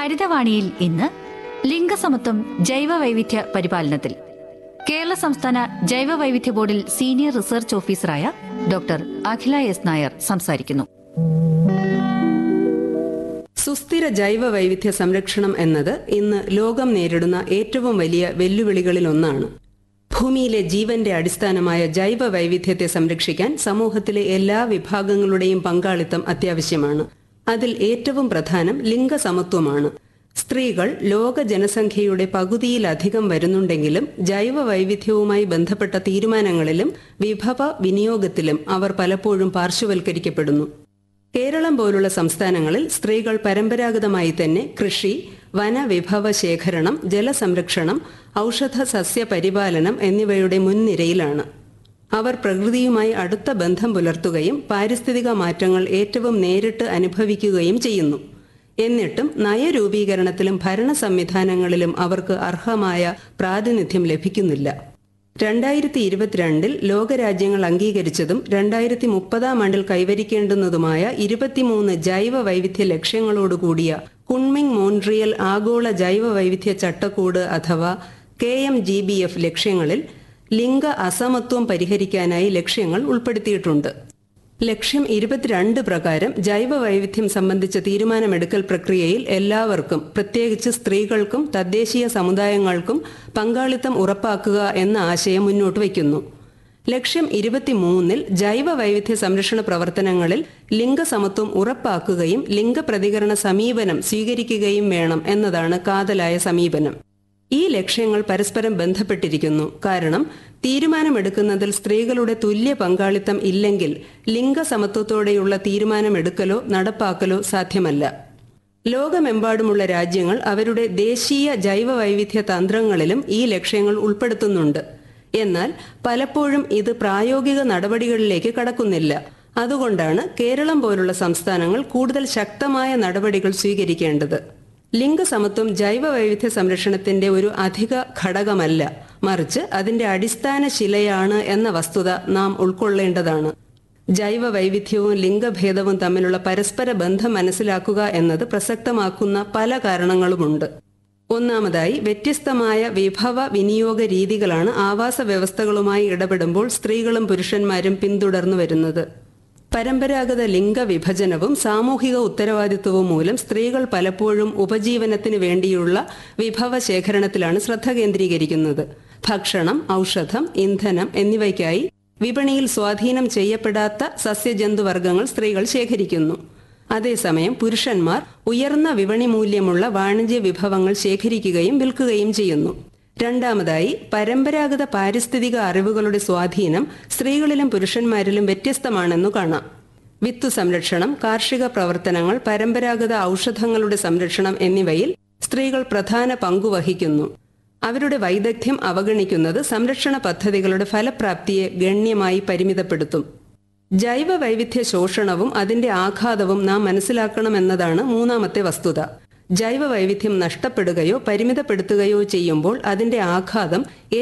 ഹരിതവാണിയിൽ ഇന്ന് ലിംഗസമത്വം ജൈവ വൈവിധ്യ പരിപാലനത്തിൽ കേരള സംസ്ഥാന ജൈവ വൈവിധ്യ ബോർഡിൽ സീനിയർ റിസർച്ച് ഓഫീസറായ ഡോക്ടർ അഖില എസ് നായർ സംസാരിക്കുന്നു സുസ്ഥിര ജൈവ വൈവിധ്യ സംരക്ഷണം എന്നത് ഇന്ന് ലോകം നേരിടുന്ന ഏറ്റവും വലിയ വെല്ലുവിളികളിലൊന്നാണ് ഭൂമിയിലെ ജീവന്റെ അടിസ്ഥാനമായ ജൈവ വൈവിധ്യത്തെ സംരക്ഷിക്കാൻ സമൂഹത്തിലെ എല്ലാ വിഭാഗങ്ങളുടെയും പങ്കാളിത്തം അത്യാവശ്യമാണ് അതിൽ ഏറ്റവും പ്രധാനം ലിംഗസമത്വമാണ് സ്ത്രീകൾ ലോക ജനസംഖ്യയുടെ പകുതിയിലധികം വരുന്നുണ്ടെങ്കിലും ജൈവ വൈവിധ്യവുമായി ബന്ധപ്പെട്ട തീരുമാനങ്ങളിലും വിഭവ വിനിയോഗത്തിലും അവർ പലപ്പോഴും പാർശ്വവൽക്കരിക്കപ്പെടുന്നു കേരളം പോലുള്ള സംസ്ഥാനങ്ങളിൽ സ്ത്രീകൾ പരമ്പരാഗതമായി തന്നെ കൃഷി വനവിഭവ ശേഖരണം ജലസംരക്ഷണം ഔഷധ സസ്യ പരിപാലനം എന്നിവയുടെ മുൻനിരയിലാണ് അവർ പ്രകൃതിയുമായി അടുത്ത ബന്ധം പുലർത്തുകയും പാരിസ്ഥിതിക മാറ്റങ്ങൾ ഏറ്റവും നേരിട്ട് അനുഭവിക്കുകയും ചെയ്യുന്നു എന്നിട്ടും നയരൂപീകരണത്തിലും ഭരണ സംവിധാനങ്ങളിലും അവർക്ക് അർഹമായ പ്രാതിനിധ്യം ലഭിക്കുന്നില്ല രണ്ടായിരത്തി ഇരുപത്തിരണ്ടിൽ ലോകരാജ്യങ്ങൾ അംഗീകരിച്ചതും രണ്ടായിരത്തി മുപ്പതാം ആണ്ടിൽ കൈവരിക്കേണ്ടുന്നതുമായ ഇരുപത്തിമൂന്ന് ജൈവ വൈവിധ്യ ലക്ഷ്യങ്ങളോടുകൂടിയ കുൺമിങ് മോൺട്രിയൽ ആഗോള ജൈവ വൈവിധ്യ ചട്ടക്കൂട് അഥവാ K M G B F ലക്ഷ്യങ്ങളിൽ ലിംഗ അസമത്വം പരിഹരിക്കാനായി ലക്ഷ്യങ്ങൾ ഉൾപ്പെടുത്തിയിട്ടുണ്ട് ലക്ഷ്യം ഇരുപത്തിരണ്ട് പ്രകാരം ജൈവ വൈവിധ്യം സംബന്ധിച്ച തീരുമാനമെടുക്കൽ പ്രക്രിയയിൽ എല്ലാവർക്കും പ്രത്യേകിച്ച് സ്ത്രീകൾക്കും തദ്ദേശീയ സമുദായങ്ങൾക്കും പങ്കാളിത്തം ഉറപ്പാക്കുക എന്ന ആശയം മുന്നോട്ട് വയ്ക്കുന്നു ലക്ഷ്യം ഇരുപത്തിമൂന്നിൽ ജൈവ വൈവിധ്യ സംരക്ഷണ പ്രവർത്തനങ്ങളിൽ ലിംഗസമത്വം ഉറപ്പാക്കുകയും ലിംഗപ്രതികരണ സമീപനം സ്വീകരിക്കുകയും വേണം എന്നതാണ് കാതലായ സമീപനം ഈ ലക്ഷ്യങ്ങൾ പരസ്പരം ബന്ധപ്പെട്ടിരിക്കുന്നു കാരണം തീരുമാനമെടുക്കുന്നതിൽ സ്ത്രീകളുടെ തുല്യ പങ്കാളിത്തം ഇല്ലെങ്കിൽ ലിംഗസമത്വത്തോടെയുള്ള തീരുമാനമെടുക്കലോ നടപ്പാക്കലോ സാധ്യമല്ല ലോകമെമ്പാടുമുള്ള രാജ്യങ്ങൾ അവരുടെ ദേശീയ ജൈവ വൈവിധ്യ തന്ത്രങ്ങളിലും ഈ ലക്ഷ്യങ്ങൾ ഉൾപ്പെടുത്തുന്നുണ്ട് എന്നാൽ പലപ്പോഴും ഇത് പ്രായോഗിക നടപടികളിലേക്ക് കടക്കുന്നില്ല അതുകൊണ്ടാണ് കേരളം പോലുള്ള സംസ്ഥാനങ്ങൾ കൂടുതൽ ശക്തമായ നടപടികൾ സ്വീകരിക്കേണ്ടത് ലിംഗസമത്വം ജൈവ വൈവിധ്യ സംരക്ഷണത്തിന്റെ ഒരു അധിക ഘടകമല്ല മറിച്ച് അതിന്റെ അടിസ്ഥാന ശിലയാണ് എന്ന വസ്തുത നാം ഉൾക്കൊള്ളേണ്ടതാണ് ജൈവ വൈവിധ്യവും ലിംഗഭേദവും തമ്മിലുള്ള പരസ്പര ബന്ധം മനസ്സിലാക്കുക എന്നത് പ്രസക്തമാക്കുന്ന പല കാരണങ്ങളുമുണ്ട് ഒന്നാമതായി വ്യത്യസ്തമായ വിഭവ വിനിയോഗ രീതികളാണ് ആവാസ വ്യവസ്ഥകളുമായി ഇടപെടുമ്പോൾ സ്ത്രീകളും പുരുഷന്മാരും പിന്തുടർന്നു വരുന്നത് പരമ്പരാഗത ലിംഗവിഭജനവും സാമൂഹിക ഉത്തരവാദിത്വവും മൂലം സ്ത്രീകൾ പലപ്പോഴും ഉപജീവനത്തിന് വേണ്ടിയുള്ള വിഭവ ശേഖരണത്തിലാണ് ശ്രദ്ധ കേന്ദ്രീകരിക്കുന്നത് ഭക്ഷണം ഔഷധം ഇന്ധനം എന്നിവയ്ക്കായി വിപണിയിൽ സ്വാധീനം ചെയ്യപ്പെടാത്ത സസ്യജന്തുവർഗ്ഗങ്ങൾ സ്ത്രീകൾ ശേഖരിക്കുന്നു അതേസമയം പുരുഷന്മാർ ഉയർന്ന വിപണി മൂല്യമുള്ള വാണിജ്യ വിഭവങ്ങൾ ശേഖരിക്കുകയും വിൽക്കുകയും ചെയ്യുന്നു രണ്ടാമതായി പരമ്പരാഗത പാരിസ്ഥിതിക അറിവുകളുടെ സ്വാധീനം സ്ത്രീകളിലും പുരുഷന്മാരിലും വ്യത്യസ്തമാണെന്നു കാണാം വിത്തു സംരക്ഷണം കാർഷിക പ്രവർത്തനങ്ങൾ പരമ്പരാഗത ഔഷധങ്ങളുടെ സംരക്ഷണം എന്നിവയിൽ സ്ത്രീകൾ പ്രധാന പങ്കുവഹിക്കുന്നു അവരുടെ വൈദഗ്ധ്യം അവഗണിക്കുന്നത് സംരക്ഷണ പദ്ധതികളുടെ ഫലപ്രാപ്തിയെ ഗണ്യമായി പരിമിതപ്പെടുത്തും ജൈവ വൈവിധ്യ ശോഷണവും അതിന്റെ ആഘാതവും നാം മനസ്സിലാക്കണമെന്നതാണ് മൂന്നാമത്തെ വസ്തുത ജൈവ വൈവിധ്യം നഷ്ടപ്പെടുകയോ പരിമിതപ്പെടുത്തുകയോ ചെയ്യുമ്പോൾ അതിന്റെ ആഘാതം